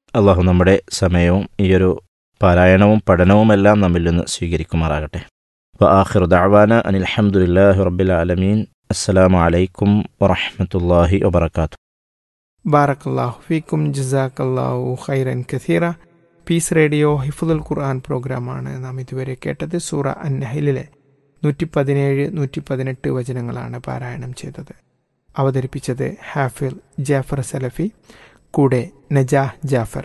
അള്ളാഹു നമ്മുടെ സമയവും ഈയൊരു പാരായണവും പഠനവുമെല്ലാം നമ്മിൽ നിന്ന് സ്വീകരിക്കുമാറാകട്ടെ وآخر دعوانا أن الحمد لله رب العالمين السلام عليكم ورحمة الله وبركاته ബാറക്കല്ലാഹു ഫീക്കും ജസാക്കല്ലാഹു ഖൈറൻ കഥീറ പീസ് റേഡിയോ ഹിഫുദുൽ ഖുർആൻ പ്രോഗ്രാമാണ് നാം ഇതുവരെ കേട്ടത് സൂറ അന്നഹിലിലെ നൂറ്റി പതിനേഴ് നൂറ്റി പതിനെട്ട് വചനങ്ങളാണ് പാരായണം ചെയ്തത് അവതരിപ്പിച്ചത് ഹാഫിൽ ജാഫർ സലഫി കൂടെ നജാഹ് ജാഫർ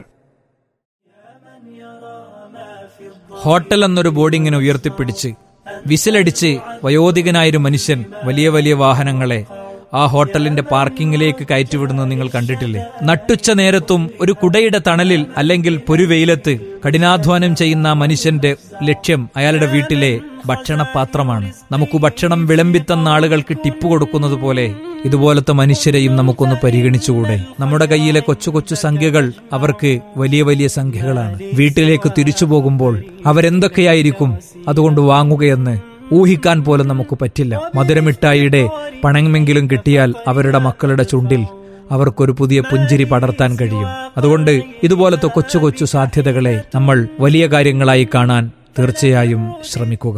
ഹോട്ടൽ എന്നൊരു ബോർഡിങ്ങിനെ ഉയർത്തിപ്പിടിച്ച് വിസിലടിച്ച് വയോധികനായൊരു മനുഷ്യൻ വലിയ വലിയ വാഹനങ്ങളെ ആ ഹോട്ടലിന്റെ പാർക്കിങ്ങിലേക്ക് കയറ്റിവിടുന്നത് നിങ്ങൾ കണ്ടിട്ടില്ലേ നട്ടുച്ച നേരത്തും ഒരു കുടയുടെ തണലിൽ അല്ലെങ്കിൽ പൊരുവെയിലത്ത് കഠിനാധ്വാനം ചെയ്യുന്ന ആ മനുഷ്യന്റെ ലക്ഷ്യം അയാളുടെ വീട്ടിലെ ഭക്ഷണപാത്രമാണ് നമുക്ക് ഭക്ഷണം വിളമ്പിത്തന്ന ആളുകൾക്ക് ടിപ്പ് കൊടുക്കുന്നത് പോലെ ഇതുപോലത്തെ മനുഷ്യരെയും നമുക്കൊന്ന് പരിഗണിച്ചുകൂടെ നമ്മുടെ കയ്യിലെ കൊച്ചു കൊച്ചു സംഖ്യകൾ അവർക്ക് വലിയ വലിയ സംഖ്യകളാണ് വീട്ടിലേക്ക് തിരിച്ചു പോകുമ്പോൾ അവരെന്തൊക്കെയായിരിക്കും അതുകൊണ്ട് വാങ്ങുകയെന്ന് ഊഹിക്കാൻ പോലും നമുക്ക് പറ്റില്ല മധുരമിഠായിയുടെ പണമെങ്കിലും കിട്ടിയാൽ അവരുടെ മക്കളുടെ ചുണ്ടിൽ അവർക്കൊരു പുതിയ പുഞ്ചിരി പടർത്താൻ കഴിയും അതുകൊണ്ട് ഇതുപോലത്തെ കൊച്ചു കൊച്ചു സാധ്യതകളെ നമ്മൾ വലിയ കാര്യങ്ങളായി കാണാൻ തീർച്ചയായും ശ്രമിക്കുക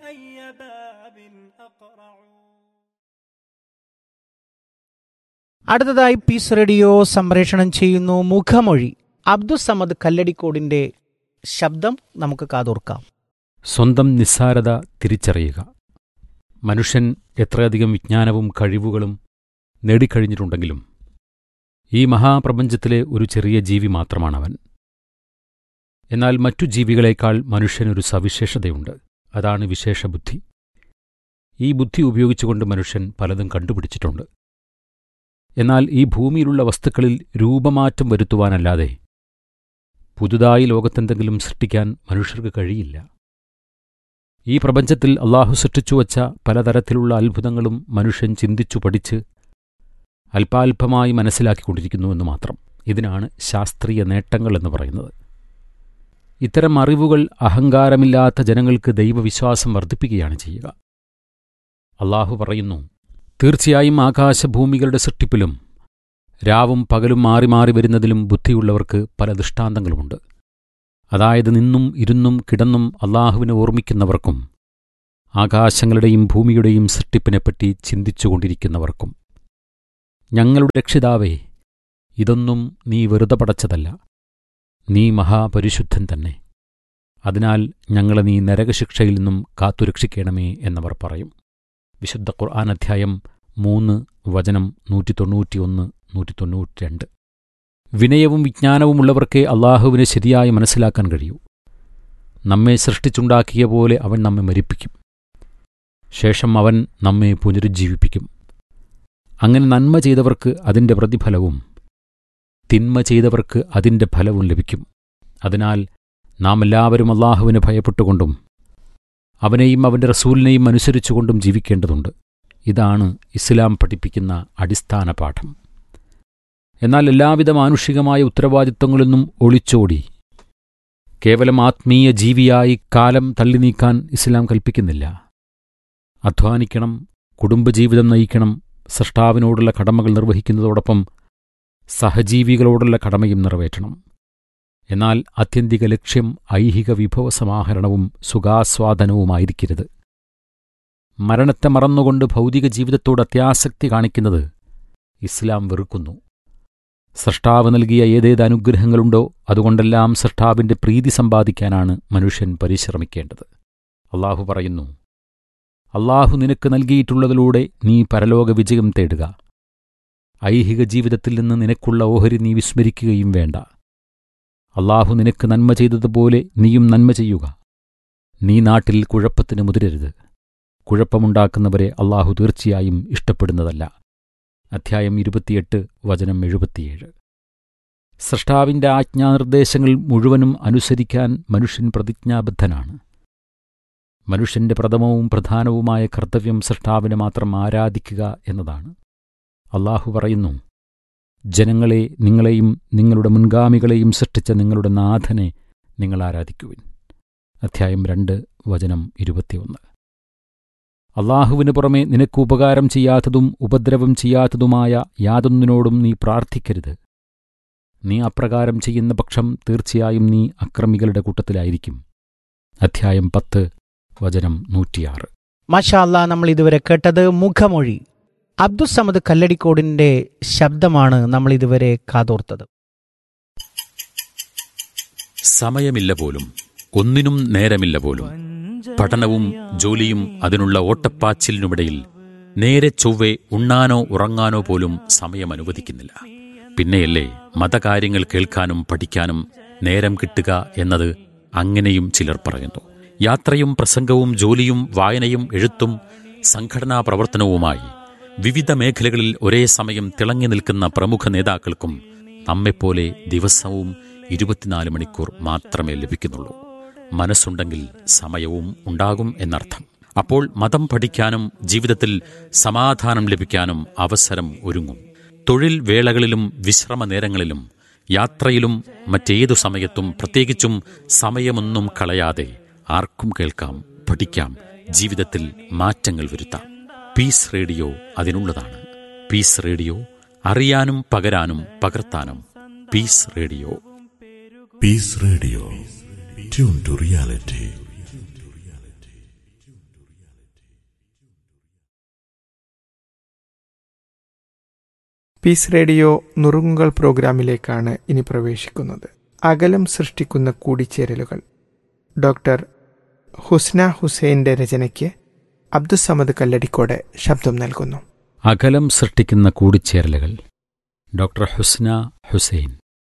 അടുത്തതായി പീസ് റേഡിയോ സംപ്രേഷണം ചെയ്യുന്നു മുഖമൊഴി അബ്ദുസമദ് കല്ലടിക്കോടിന്റെ ശബ്ദം നമുക്ക് കാതോർക്കാം സ്വന്തം നിസ്സാരത തിരിച്ചറിയുക മനുഷ്യൻ എത്രയധികം വിജ്ഞാനവും കഴിവുകളും നേടിക്കഴിഞ്ഞിട്ടുണ്ടെങ്കിലും ഈ മഹാപ്രപഞ്ചത്തിലെ ഒരു ചെറിയ ജീവി മാത്രമാണവൻ എന്നാൽ മറ്റു ജീവികളേക്കാൾ മനുഷ്യനൊരു സവിശേഷതയുണ്ട് അതാണ് വിശേഷബുദ്ധി ഈ ബുദ്ധി ഉപയോഗിച്ചുകൊണ്ട് മനുഷ്യൻ പലതും കണ്ടുപിടിച്ചിട്ടുണ്ട് എന്നാൽ ഈ ഭൂമിയിലുള്ള വസ്തുക്കളിൽ രൂപമാറ്റം വരുത്തുവാനല്ലാതെ പുതുതായി ലോകത്തെന്തെങ്കിലും സൃഷ്ടിക്കാൻ മനുഷ്യർക്ക് കഴിയില്ല ഈ പ്രപഞ്ചത്തിൽ അള്ളാഹു സൃഷ്ടിച്ചുവച്ച പലതരത്തിലുള്ള അത്ഭുതങ്ങളും മനുഷ്യൻ ചിന്തിച്ചു പഠിച്ച് അല്പാൽപമായി മനസ്സിലാക്കിക്കൊണ്ടിരിക്കുന്നുവെന്ന് മാത്രം ഇതിനാണ് ശാസ്ത്രീയ നേട്ടങ്ങൾ എന്ന് പറയുന്നത് ഇത്തരം അറിവുകൾ അഹങ്കാരമില്ലാത്ത ജനങ്ങൾക്ക് ദൈവവിശ്വാസം വർദ്ധിപ്പിക്കുകയാണ് ചെയ്യുക അള്ളാഹു പറയുന്നു തീർച്ചയായും ആകാശഭൂമികളുടെ സൃഷ്ടിപ്പിലും രാവും പകലും മാറി മാറി വരുന്നതിലും ബുദ്ധിയുള്ളവർക്ക് പല ദൃഷ്ടാന്തങ്ങളുമുണ്ട് അതായത് നിന്നും ഇരുന്നും കിടന്നും അള്ളാഹുവിനെ ഓർമ്മിക്കുന്നവർക്കും ആകാശങ്ങളുടെയും ഭൂമിയുടെയും സൃഷ്ടിപ്പിനെപ്പറ്റി ചിന്തിച്ചുകൊണ്ടിരിക്കുന്നവർക്കും ഞങ്ങളുടെ രക്ഷിതാവേ ഇതൊന്നും നീ വെറുതെ പടച്ചതല്ല നീ മഹാപരിശുദ്ധൻ തന്നെ അതിനാൽ ഞങ്ങളെ നീ നരകശിക്ഷയിൽ നിന്നും കാത്തുരക്ഷിക്കണമേ എന്നവർ പറയും വിശുദ്ധ ഖുർആൻ അധ്യായം മൂന്ന് വചനം നൂറ്റി തൊണ്ണൂറ്റിയൊന്ന് നൂറ്റി തൊണ്ണൂറ്റിരണ്ട് വിനയവും വിജ്ഞാനവുമുള്ളവർക്കേ അള്ളാഹുവിനെ ശരിയായി മനസ്സിലാക്കാൻ കഴിയൂ നമ്മെ സൃഷ്ടിച്ചുണ്ടാക്കിയ പോലെ അവൻ നമ്മെ മരിപ്പിക്കും ശേഷം അവൻ നമ്മെ പുനരുജ്ജീവിപ്പിക്കും അങ്ങനെ നന്മ ചെയ്തവർക്ക് അതിൻ്റെ പ്രതിഫലവും തിന്മ ചെയ്തവർക്ക് അതിൻ്റെ ഫലവും ലഭിക്കും അതിനാൽ നാം എല്ലാവരും അള്ളാഹുവിനെ ഭയപ്പെട്ടുകൊണ്ടും അവനെയും അവൻ്റെ റസൂലിനെയും അനുസരിച്ചുകൊണ്ടും ജീവിക്കേണ്ടതുണ്ട് ഇതാണ് ഇസ്ലാം പഠിപ്പിക്കുന്ന അടിസ്ഥാന പാഠം എന്നാൽ എല്ലാവിധ മാനുഷികമായ ഉത്തരവാദിത്വങ്ങളിൽ നിന്നും ഒളിച്ചോടി കേവലം ആത്മീയ ജീവിയായി കാലം തള്ളി നീക്കാൻ ഇസ്ലാം കൽപ്പിക്കുന്നില്ല അധ്വാനിക്കണം കുടുംബജീവിതം നയിക്കണം സൃഷ്ടാവിനോടുള്ള കടമകൾ നിർവഹിക്കുന്നതോടൊപ്പം സഹജീവികളോടുള്ള കടമയും നിറവേറ്റണം എന്നാൽ ആത്യന്തിക ലക്ഷ്യം ഐഹിക വിഭവസമാഹരണവും സുഖാസ്വാദനവുമായിരിക്കരുത് മരണത്തെ മറന്നുകൊണ്ട് ഭൗതിക ജീവിതത്തോട് അത്യാസക്തി കാണിക്കുന്നത് ഇസ്ലാം വെറുക്കുന്നു സൃഷ്ടാവ് നൽകിയ ഏതേത് അനുഗ്രഹങ്ങളുണ്ടോ അതുകൊണ്ടെല്ലാം സൃഷ്ടാവിന്റെ പ്രീതി സമ്പാദിക്കാനാണ് മനുഷ്യൻ പരിശ്രമിക്കേണ്ടത് അള്ളാഹു പറയുന്നു അള്ളാഹു നിനക്ക് നൽകിയിട്ടുള്ളതിലൂടെ നീ പരലോക വിജയം തേടുക ഐഹിക ജീവിതത്തിൽ നിന്ന് നിനക്കുള്ള ഓഹരി നീ വിസ്മരിക്കുകയും വേണ്ട അള്ളാഹു നിനക്ക് നന്മ ചെയ്തതുപോലെ നീയും നന്മ ചെയ്യുക നീ നാട്ടിൽ കുഴപ്പത്തിന് മുതിരരുത് കുഴപ്പമുണ്ടാക്കുന്നവരെ അള്ളാഹു തീർച്ചയായും ഇഷ്ടപ്പെടുന്നതല്ല അധ്യായം ഇരുപത്തിയെട്ട് വചനം എഴുപത്തിയേഴ് സൃഷ്ടാവിന്റെ ആജ്ഞാനിർദ്ദേശങ്ങൾ മുഴുവനും അനുസരിക്കാൻ മനുഷ്യൻ പ്രതിജ്ഞാബദ്ധനാണ് മനുഷ്യന്റെ പ്രഥമവും പ്രധാനവുമായ കർത്തവ്യം സൃഷ്ടാവിനെ മാത്രം ആരാധിക്കുക എന്നതാണ് അള്ളാഹു പറയുന്നു ജനങ്ങളെ നിങ്ങളെയും നിങ്ങളുടെ മുൻഗാമികളെയും സൃഷ്ടിച്ച നിങ്ങളുടെ നാഥനെ നിങ്ങൾ ആരാധിക്കുവിൻ അധ്യായം രണ്ട് വചനം ഇരുപത്തിയൊന്ന് അള്ളാഹുവിനു പുറമെ നിനക്ക് ഉപകാരം ചെയ്യാത്തതും ഉപദ്രവം ചെയ്യാത്തതുമായ യാതൊന്നിനോടും നീ പ്രാർത്ഥിക്കരുത് നീ അപ്രകാരം ചെയ്യുന്ന പക്ഷം തീർച്ചയായും നീ അക്രമികളുടെ കൂട്ടത്തിലായിരിക്കും അധ്യായം പത്ത് വചനം നൂറ്റിയാറ് മാഷാ അല്ലാ നമ്മൾ ഇതുവരെ കേട്ടത് മുഖമൊഴി അബ്ദുസമദ് കല്ലടിക്കോടിന്റെ ശബ്ദമാണ് നമ്മൾ ഇതുവരെ കാതോർത്തത് സമയമില്ല പോലും ഒന്നിനും നേരമില്ല പോലും പഠനവും ജോലിയും അതിനുള്ള ഓട്ടപ്പാച്ചിലിനുമിടയിൽ നേരെ ചൊവ്വെ ഉണ്ണാനോ ഉറങ്ങാനോ പോലും സമയം അനുവദിക്കുന്നില്ല പിന്നെയല്ലേ മതകാര്യങ്ങൾ കേൾക്കാനും പഠിക്കാനും നേരം കിട്ടുക എന്നത് അങ്ങനെയും ചിലർ പറയുന്നു യാത്രയും പ്രസംഗവും ജോലിയും വായനയും എഴുത്തും സംഘടനാ പ്രവർത്തനവുമായി വിവിധ മേഖലകളിൽ ഒരേ സമയം തിളങ്ങി നിൽക്കുന്ന പ്രമുഖ നേതാക്കൾക്കും നമ്മെപ്പോലെ ദിവസവും ഇരുപത്തിനാല് മണിക്കൂർ മാത്രമേ ലഭിക്കുന്നുള്ളൂ മനസ്സുണ്ടെങ്കിൽ സമയവും ഉണ്ടാകും എന്നർത്ഥം അപ്പോൾ മതം പഠിക്കാനും ജീവിതത്തിൽ സമാധാനം ലഭിക്കാനും അവസരം ഒരുങ്ങും തൊഴിൽ വേളകളിലും വിശ്രമ നേരങ്ങളിലും യാത്രയിലും മറ്റേതു സമയത്തും പ്രത്യേകിച്ചും സമയമൊന്നും കളയാതെ ആർക്കും കേൾക്കാം പഠിക്കാം ജീവിതത്തിൽ മാറ്റങ്ങൾ വരുത്താം പീസ് റേഡിയോ അതിനുള്ളതാണ് പീസ് റേഡിയോ അറിയാനും പകരാനും പകർത്താനും peace radio Peace Radio. Tune to reality. Peace radio നുറുങ്ങുകൾ പ്രോഗ്രാമിലേക്കാണ് ഇനി പ്രവേശിക്കുന്നത് അകലം സൃഷ്ടിക്കുന്ന കൂടിച്ചേരലുകൾ ഡോക്ടർ ഹുസ്ന ഹുസൈൻ്റെ രചനയ്ക്ക് അബ്ദുസമദ് കല്ലടിക്കോടെ ശബ്ദം നൽകുന്നു അകലം സൃഷ്ടിക്കുന്ന കൂടിച്ചേരലുകൾ doctor Husna Hussain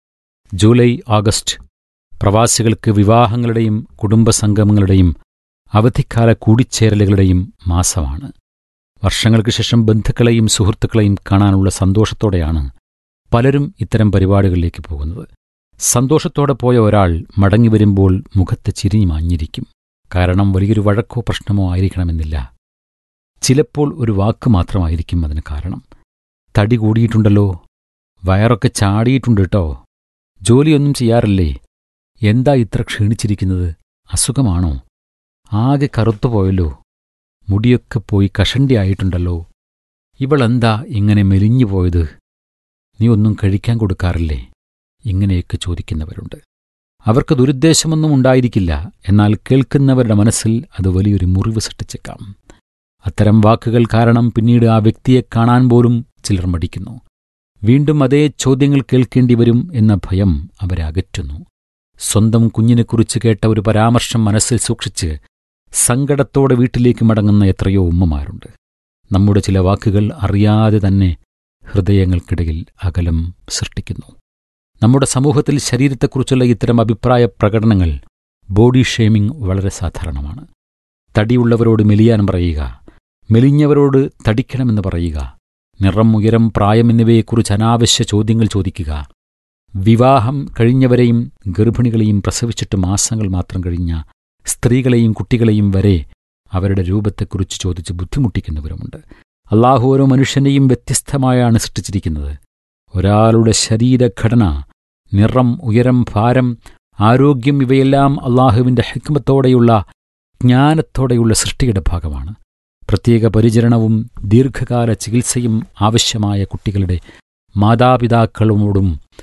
July August പ്രവാസികൾക്ക് വിവാഹങ്ങളുടെയും കുടുംബസംഗമങ്ങളുടെയും അവധിക്കാല കൂടിച്ചേരലുകളുടെയും മാസമാണ് വർഷങ്ങൾക്ക് ശേഷം ബന്ധുക്കളെയും സുഹൃത്തുക്കളെയും കാണാനുള്ള സന്തോഷത്തോടെയാണ് പലരും ഇത്തരം പരിപാടികളിലേക്ക് പോകുന്നത് സന്തോഷത്തോടെ പോയ ഒരാൾ മടങ്ങി വരുമ്പോൾ മുഖത്ത് ചിരി മാഞ്ഞിരിക്കും കാരണം വലിയൊരു വഴക്കോ പ്രശ്നമോ ആയിരിക്കണമെന്നില്ല ചിലപ്പോൾ ഒരു വാക്ക് മാത്രമായിരിക്കും അതിന് കാരണം തടി കൂടിയിട്ടുണ്ടല്ലോ വയറൊക്കെ ചാടിയിട്ടുണ്ട് കേട്ടോ ജോലിയൊന്നും ചെയ്യാറില്ലേ എന്താ ഇത്ര ക്ഷീണിച്ചിരിക്കുന്നത് അസുഖമാണോ ആകെ കറുത്തുപോയല്ലോ മുടിയൊക്കെ പോയി കഷണ്ടിയായിട്ടുണ്ടല്ലോ ഇവളെന്താ ഇങ്ങനെ മെലിഞ്ഞു പോയത് നീ ഒന്നും കഴിക്കാൻ കൊടുക്കാറില്ലേ ഇങ്ങനെയൊക്കെ ചോദിക്കുന്നവരുണ്ട് അവർക്ക് ദുരുദ്ദേശമൊന്നും ഉണ്ടായിരിക്കില്ല എന്നാൽ കേൾക്കുന്നവരുടെ മനസ്സിൽ അത് വലിയൊരു മുറിവ് സൃഷ്ടിച്ചേക്കാം അത്തരം വാക്കുകൾ കാരണം പിന്നീട് ആ വ്യക്തിയെ കാണാൻ പോലും ചിലർ മടിക്കുന്നു വീണ്ടും അതേ ചോദ്യങ്ങൾ കേൾക്കേണ്ടി വരും എന്ന ഭയം അവരെ അകറ്റുന്നു സ്വന്തം കുഞ്ഞിനെക്കുറിച്ച് കേട്ട ഒരു പരാമർശം മനസ്സിൽ സൂക്ഷിച്ച് സങ്കടത്തോടെ വീട്ടിലേക്ക് മടങ്ങുന്ന എത്രയോ ഉമ്മമാരുണ്ട് നമ്മുടെ ചില വാക്കുകൾ അറിയാതെ തന്നെ ഹൃദയങ്ങൾക്കിടയിൽ അകലം സൃഷ്ടിക്കുന്നു നമ്മുടെ സമൂഹത്തിൽ ശരീരത്തെക്കുറിച്ചുള്ള ഇത്തരം അഭിപ്രായ പ്രകടനങ്ങൾ ബോഡി ഷേമിംഗ് വളരെ സാധാരണമാണ് തടിയുള്ളവരോട് മെലിയാൻ പറയുക മെലിഞ്ഞവരോട് തടിക്കണമെന്ന് പറയുക നിറം ഉയരം പ്രായം എന്നിവയെക്കുറിച്ച് അനാവശ്യ ചോദ്യങ്ങൾ ചോദിക്കുക വിവാഹം കഴിഞ്ഞവരെയും ഗർഭിണികളെയും പ്രസവിച്ചിട്ട് മാസങ്ങൾ മാത്രം കഴിഞ്ഞ സ്ത്രീകളെയും കുട്ടികളെയും വരെ അവരുടെ രൂപത്തെക്കുറിച്ച് ചോദിച്ച് ബുദ്ധിമുട്ടിക്കുന്നവരുമുണ്ട് അള്ളാഹു ഓരോ മനുഷ്യനെയും വ്യത്യസ്തമായാണ് സൃഷ്ടിച്ചിരിക്കുന്നത് ഒരാളുടെ ശരീരഘടന നിറം ഉയരം ഭാരം ആരോഗ്യം ഇവയെല്ലാം അള്ളാഹുവിൻ്റെ ഹിക്മത്തോടെയുള്ള ജ്ഞാനത്തോടെയുള്ള സൃഷ്ടിയുടെ ഭാഗമാണ് പ്രത്യേക പരിചരണവും ദീർഘകാല ചികിത്സയും ആവശ്യമായ കുട്ടികളുടെ മാതാപിതാക്കളോടും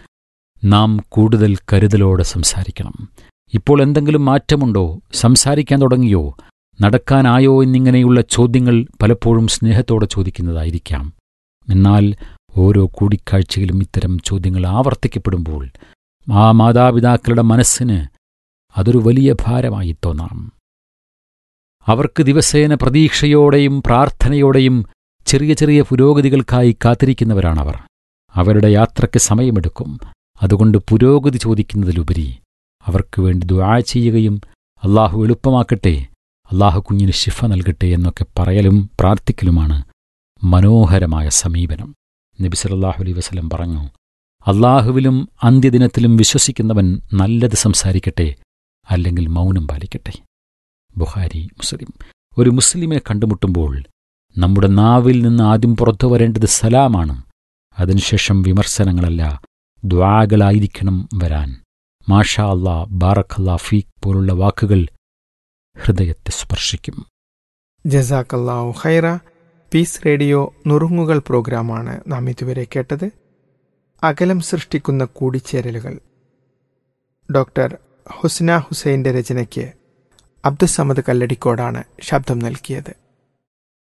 നാം കൂടുതൽ കരുതലോടെ സംസാരിക്കണം ഇപ്പോൾ എന്തെങ്കിലും മാറ്റമുണ്ടോ സംസാരിക്കാൻ തുടങ്ങിയോ നടക്കാനായോ എന്നിങ്ങനെയുള്ള ചോദ്യങ്ങൾ പലപ്പോഴും സ്നേഹത്തോടെ ചോദിക്കുന്നതായിരിക്കാം എന്നാൽ ഓരോ കൂടിക്കാഴ്ചയിലും ഇത്തരം ചോദ്യങ്ങൾ ആവർത്തിക്കപ്പെടുമ്പോൾ ആ മാതാപിതാക്കളുടെ മനസ്സിന് അതൊരു വലിയ ഭാരമായി തോന്നാം അവർക്ക് ദിവസേന പ്രതീക്ഷയോടെയും പ്രാർത്ഥനയോടെയും ചെറിയ ചെറിയ പുരോഗതികൾക്കായി കാത്തിരിക്കുന്നവരാണവർ അവരുടെ യാത്രയ്ക്ക് സമയമെടുക്കും അതുകൊണ്ട് പുരോഗതി ചോദിക്കുന്നതിലുപരി അവർക്ക് വേണ്ടി ദുആ ചെയ്യുകയും അള്ളാഹു എളുപ്പമാക്കട്ടെ അള്ളാഹു കുഞ്ഞിന് ശിഫ നൽകട്ടെ എന്നൊക്കെ പറയലും പ്രാർത്ഥിക്കലുമാണ് മനോഹരമായ സമീപനം നബി സല്ലല്ലാഹു അലൈഹി വസല്ലം പറഞ്ഞു അള്ളാഹുവിലും അന്ത്യദിനത്തിലും വിശ്വസിക്കുന്നവൻ നല്ലത് സംസാരിക്കട്ടെ അല്ലെങ്കിൽ മൗനം പാലിക്കട്ടെ ബുഹാരി മുസ്ലിം ഒരു മുസ്ലിമിനെ കണ്ടുമുട്ടുമ്പോൾ നമ്മുടെ നാവിൽ നിന്ന് ആദ്യം പുറത്തു വരേണ്ടത് സലാമാണ് അതിനുശേഷം വിമർശനങ്ങളല്ല ദ്വാകളായിരിക്കണം വരാൻ മാഷാ അല്ലാ ബാറഖല്ലാ ഫീഖ് പോലുള്ള വാക്കുകൾ ഹൃദയത്തെ സ്പർശിക്കും ജസാക്കല്ലാഹു ഖൈറ പീസ് റേഡിയോ നുറുങ്ങുകൾ പ്രോഗ്രാമാണ് നാം ഇതുവരെ കേട്ടത് അകലം സൃഷ്ടിക്കുന്ന കൂടിച്ചേരലുകൾ ഡോക്ടർ ഹുസ്ന ഹുസൈൻ്റെ രചനയ്ക്ക് അബ്ദുസമദ് കല്ലടിക്കോടാണ് ശബ്ദം നൽകിയത്